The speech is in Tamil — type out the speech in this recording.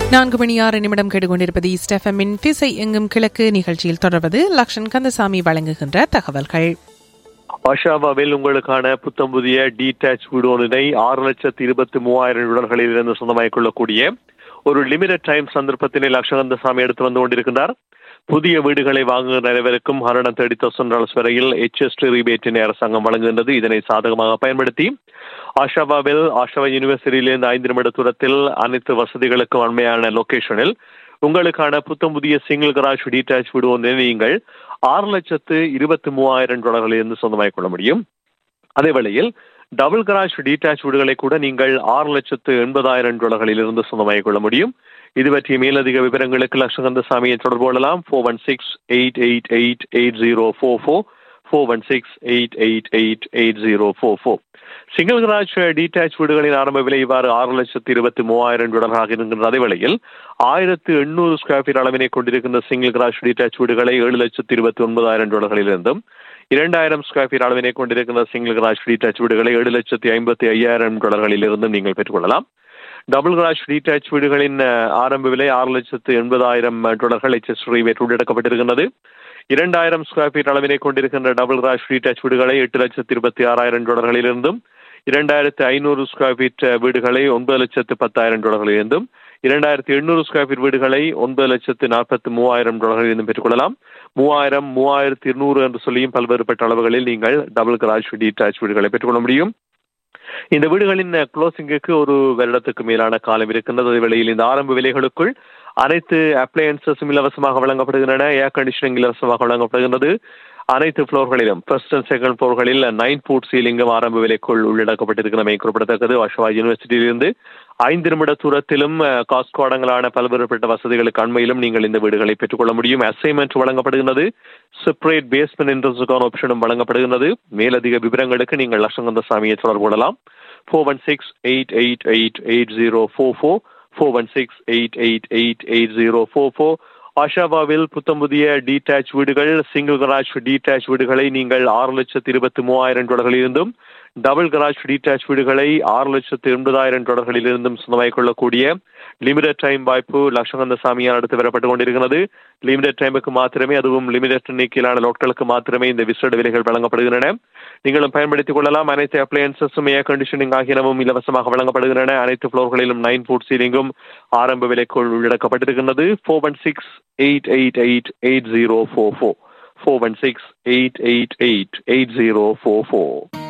நான்கு மணி ஆறு நிமிடம் கேட்டுக்கொண்டிருப்பது ஸ்டெஃபமின் திசை எங்கும் கிழக்கு நிகழ்ச்சியில் தொடர்வது லக்ஷன் கந்தசாமி வழங்குகின்ற தகவல்கள் ஆஷாவாவில் உங்களுக்கான புத்தம் புதிய டீடாச் வீடு ஒன்றினை ஆறு லட்சத்து இருபத்தி மூவாயிரம் டாலர்களில் இருந்து சொந்தமாக்கிக் கொள்ளக்கூடிய ஒரு லிமிடெட் டைம் சந்தர்ப்பத்தினை லட்சகந்தசாமி எடுத்து வந்து கொண்டிருக்கின்றார் புதிய வீடுகளை வாங்குகிற அனைவருக்கும் ஹண்ட்ரட் தேர்ட்டி தௌசண்ட் டாலர்ஸ் வரையில் ஹெச்எஸ்டி ரீபேட்டினை அரசாங்கம் வழங்குகின்றது இதனை சாதகமாக பயன்படுத்தி ஆஷாவாவில் ஆஷாவா யூனிவர்சிட்டியிலிருந்து ஐந்து நிமிட தூரத்தில் அனைத்து வசதிகளுக்கும் அண்மையான லொகேஷனில் உங்களுக்கான புத்தம் புதிய சிங்கிள் கராஜ் டீடாச் வீடு ஒன்றை நீங்கள் ஆறு லட்சத்து இருபத்தி மூவாயிரம் டாலர்களில் இருந்து சொந்தமாக்கிக் கொள்ள முடியும் அதே வேளையில் டபுள் கராஜ் டீடாச் வீடுகளை கூட நீங்கள் ஆறு லட்சத்து எண்பதாயிரம் டாலர்களில் இருந்து சொந்தமாக்கிக் கொள்ள முடியும் இது பற்றிய மேலதிக விவரங்களுக்கு லட்சகந்த சாமியை தொடர்பு கொள்ளலாம் four one six eight eight eight eight zero four four four one six eight eight eight eight zero four four single garage detach வீடுகளின் ஆரம்ப விலை இவ்வாறு ஆறு லட்சத்து இருபத்தி மூவாயிரம் டாலராக இருக்கின்ற அதே வேளையில் ஆயிரத்து எண்ணூறு ஸ்கொயர் ஃபீட் அளவினை கொண்டிருக்கின்ற சிங்கிள் கராஜ் டீடாச் வீடுகளை ஏழு லட்சத்து இருபத்தி ஒன்பதாயிரம் டாலர்களிலிருந்தும் இரண்டாயிரம் ஸ்கொயர் ஃபீட் அளவினை கொண்டிருக்கின்ற சிங்கிள் கராஜ் டீடாச் வீடுகளை ஏழு லட்சத்தி ஐம்பத்தி ஐயாயிரம் டாலர்களிலிருந்தும் நீங்கள் பெற்றுக்கொள்ளலாம் டபுள் கிராஷ் டீடாச் வீடுகளின் ஆரம்ப விலை ஆறு லட்சத்து எண்பதாயிரம் டாலர்கள் எச்எஸ் ரீவேட் உள்ளடக்கப்பட்டிருக்கின்றது இரண்டாயிரம் ஸ்கொயர் ஃபீட் அளவினை கொண்டிருக்கின்ற டபுள் கிராஷ் டீடாச் வீடுகளை எட்டு லட்சத்து இருபத்தி ஆறாயிரம் டாலர்களிலிருந்தும் இரண்டாயிரத்து ஐநூறு ஸ்கொயர் ஃபீட் வீடுகளை ஒன்பது லட்சத்து பத்தாயிரம் டாலர்களிலிருந்தும் இரண்டாயிரத்தி எண்ணூறு ஸ்கொயர் ஃபீட் வீடுகளை ஒன்பது லட்சத்து நாற்பத்தி மூவாயிரம் டாலர்களிலிருந்து பெற்றுக்கொள்ளலாம் மூவாயிரம் மூவாயிரத்து இருநூறு என்று சொல்லியும் பல்வேறுபட்ட அளவுகளில் நீங்கள் டபுள் கிராஷ் டீடாச் வீடுகளை பெற்றுக்கொள்ள முடியும் இந்த வீடுகளின் க்ளோசிங்குக்கு ஒரு வருடத்துக்கு மேலான காலம் இருக்கின்றது அதே வேளையில் இந்த ஆரம்ப விலைகளுக்குள் அனைத்து அப்ளையன்சஸும் இலவசமாக வழங்கப்படுகின்றன ஏர் கண்டிஷனிங் இலவசமாக வழங்கப்படுகின்றது அனைத்து ஃப்ளோர்களிலும் ஃபர்ஸ்ட் அண்ட் செகண்ட் ஃப்ளோர்களில் நைன் ஃபுட் சீலிங்கும் ஆரம்ப விலைக்குள் உள்ளடக்கப்பட்டிருக்கிறமை குறிப்பிடத்தக்கது வாஷவா யூனிவர்சிட்டியிலிருந்து ஐந்து நிமிட தூரத்திலும் காஸ்கோ அடங்கலான பல்வேறுபட்ட வசதிகளுக்கு அண்மையிலும் நீங்கள் இந்த வீடுகளை பெற்றுக்கொள்ள முடியும் அசைன்மெண்ட் வழங்கப்படுகின்றது செப்பரேட் பேஸ்மெண்ட் இன்ட்ரெஸ்டுக்கான ஆப்ஷனும் வழங்கப்படுகின்றது மேலதிக விவரங்களுக்கு நீங்கள் லட்சங்கந்த சாமியை தொடர்பு கொள்ளலாம் four one six eight eight eight eight zero four four four one six eight eight eight eight zero four four ஆஷாவாவில் புத்தம் புதிய டீடாச் வீடுகள் சிங்கிள் கராஜ் டீடாச் வீடுகளை நீங்கள் ஆறு லட்சத்து இருபத்தி மூவாயிரம் டாலர்களிலிருந்தும் டபுள் கராஜ் டீடாச் வீடுகளை ஆறு லட்சத்து எண்பதாயிரம் டாலர்களிலிருந்தும் சொந்தமாக்கிக் கொள்ளக்கூடிய லிமிடெட் டைம் வாய்ப்பு லட்சகந்த சாமியால் அடுத்து வரப்பட்டுக் கொண்டிருக்கிறது லிமிடெட் டைமுக்கு மாத்திரமே அதுவும் லிமிடெட் எண்ணிக்கையிலான லோட்களுக்கு மாத்திரமே இந்த விசேட விலைகள் வழங்கப்படுகின்றன நீங்களும் பயன்படுத்திக் கொள்ளலாம் அனைத்து அப்ளையன்சஸும் ஏர் கண்டிஷனிங் ஆகியனவும் இலவசமாக வழங்கப்படுகின்றன அனைத்து ஃப்ளோர்களிலும் நைன் ஃபுட் சீலிங்கும் ஆரம்ப விலைக்குள் உள்ளடக்கப்பட்டிருக்கின்றது four one six eight eight eight eight zero four four four one six eight eight eight eight zero four four